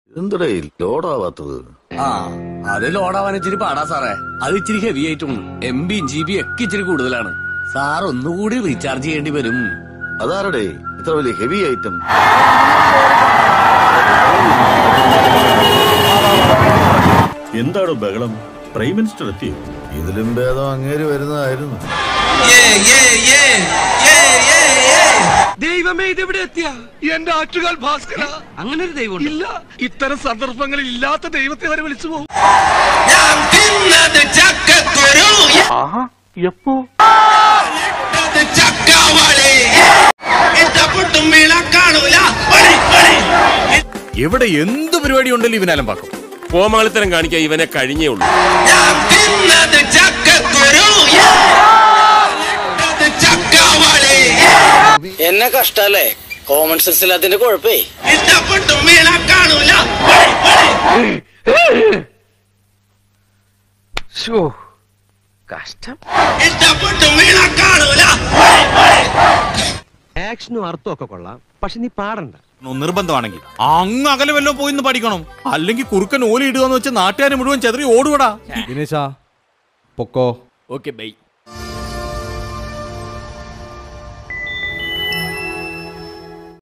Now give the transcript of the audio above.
എന്തടേ ലോഡാവാത്തത് ആ അത് ലോഡാവാൻ ഇച്ചിരി പാടാ സാറേ അത് ഇച്ചിരി ഹെവി ആയിട്ടും എം ബി ജി ബി ഒക്കെ ഇച്ചിരി കൂടുതലാണ് സാർ ഒന്നുകൂടി റീചാർജ് ചെയ്യേണ്ടി വരും അതാരടേ ഇത്ര വലിയ ഹെവി ഐറ്റം എന്താണോ ബഹളം പ്രൈം മിനിസ്റ്റർ എത്തിയോ ഇതിലും ഭേദം അങ്ങേര് വരുന്നതായിരുന്നു ദൈവമേ ഇതെവിടെ എത്തിയ എന്റെ ആറ്റുകാൽ ഭാസ്കര അങ്ങനെ ഒരു ദൈവം ഇല്ല ഇത്തരം സന്ദർഭങ്ങളിൽ ഇല്ലാത്ത ദൈവത്തെ വരെ വിളിച്ചു പോകും എവിടെ എന്ത് പരിപാടി ഉണ്ടല്ലോ ഇവനാലും പാക്കും കോമാളിത്തരം കാണിക്കാൻ ഇവനെ കഴിഞ്ഞേ ഉള്ളൂ എന്നെ കഷ്ടല്ലേ കോമൺ സെൻസ് ഇല്ലാത്തതിന്റെ കുഴപ്പേ ആക്ഷനും അർത്ഥമൊക്കെ കൊള്ളാം പക്ഷെ നീ പാടണ്ട നിർബന്ധമാണെങ്കിൽ അങ്ങ് അകലെ വല്ലോ പോയിന്ന് പഠിക്കണം അല്ലെങ്കിൽ കുറുക്കൻ ഓലി ഇടുക എന്ന് വെച്ച് നാട്ടുകാരെ മുഴുവൻ ചെതറി ഓടുകടാ ദിനേശാ പൊക്കോ ഓക്കെ ബൈ